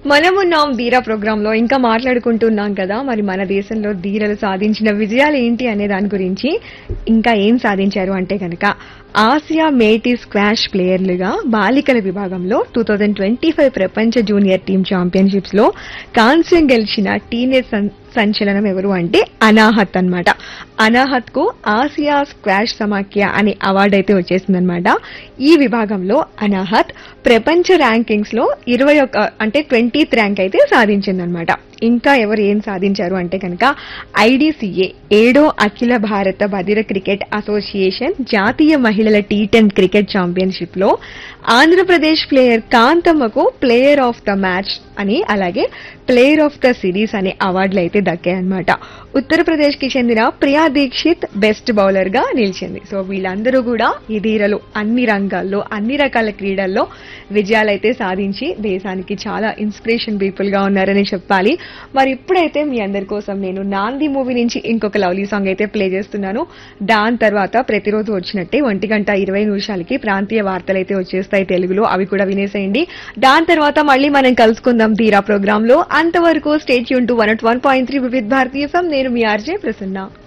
మనమున్నాం ధీరా ప్రోగ్రామ్ లో ఇంకా మాట్లాడుకుంటున్నాం కదా మరి మన దేశంలో ధీరలు సాధించిన విజయాలు ఏంటి అనే దాని గురించి ఇంకా ఏం సాధించారు అంటే కనుక ఆసియా మేటీ స్క్వాష్ ప్లేయర్లుగా బాలికల విభాగంలో టూ థౌజండ్ ట్వంటీ ఫైవ్ ప్రపంచ జూనియర్ టీమ్ ఛాంపియన్షిప్స్ లో కాంస్యం గెలిచిన టీనేజ్ సం- సంచలనం ఎవరు అంటే అనాహత్ అన్నమాట అనాహత్ కు ఆసియా స్క్వాష్ సమాఖ్య అనే అవార్డు అయితే వచ్చేసిందనమాట ఈ విభాగంలో అనాహత్ ప్రపంచ ర్యాంకింగ్స్ లో ఇరవై ఒక అంటే ట్వంటీత్ ర్యాంక్ అయితే సాధించిందనమాట ఇంకా ఎవరు ఏం సాధించారు అంటే కనుక ఐడిసిఏ ఏడో అఖిల భారత బదిర క్రికెట్ అసోసియేషన్ జాతీయ మహిళల టీ టెన్ క్రికెట్ ఛాంపియన్షిప్ లో ఆంధ్రప్రదేశ్ ప్లేయర్ కాంతమ్మకు ప్లేయర్ ఆఫ్ ద మ్యాచ్ అని అలాగే ప్లేయర్ ఆఫ్ ద సిరీస్ అనే అవార్డులు అయితే దక్కాయన్నమాట ఉత్తరప్రదేశ్ కి చెందిన ప్రియా దీక్షిత్ బెస్ట్ బౌలర్ గా నిలిచింది సో వీళ్ళందరూ కూడా ఈ ధీరలు అన్ని రంగాల్లో అన్ని రకాల క్రీడల్లో విజయాలైతే సాధించి దేశానికి చాలా ఇన్స్పిరేషన్ పీపుల్ గా ఉన్నారని చెప్పాలి మరి ఇప్పుడైతే మీ అందరి కోసం నేను నాంది మూవీ నుంచి ఇంకొక లవ్లీ సాంగ్ అయితే ప్లే చేస్తున్నాను దాని తర్వాత ప్రతిరోజు వచ్చినట్టే ఒంటి గంట ఇరవై నిమిషాలకి ప్రాంతీయ వార్తలు అయితే వచ్చేస్తాయి తెలుగులో అవి కూడా వినేసేయండి దాని తర్వాత మళ్ళీ మనం కలుసుకుందాం ధీరా ప్రోగ్రామ్ లో అంతవరకు state tune to one one point three Vividh Bharati నేను మీ ఆర్జే ప్రసన్న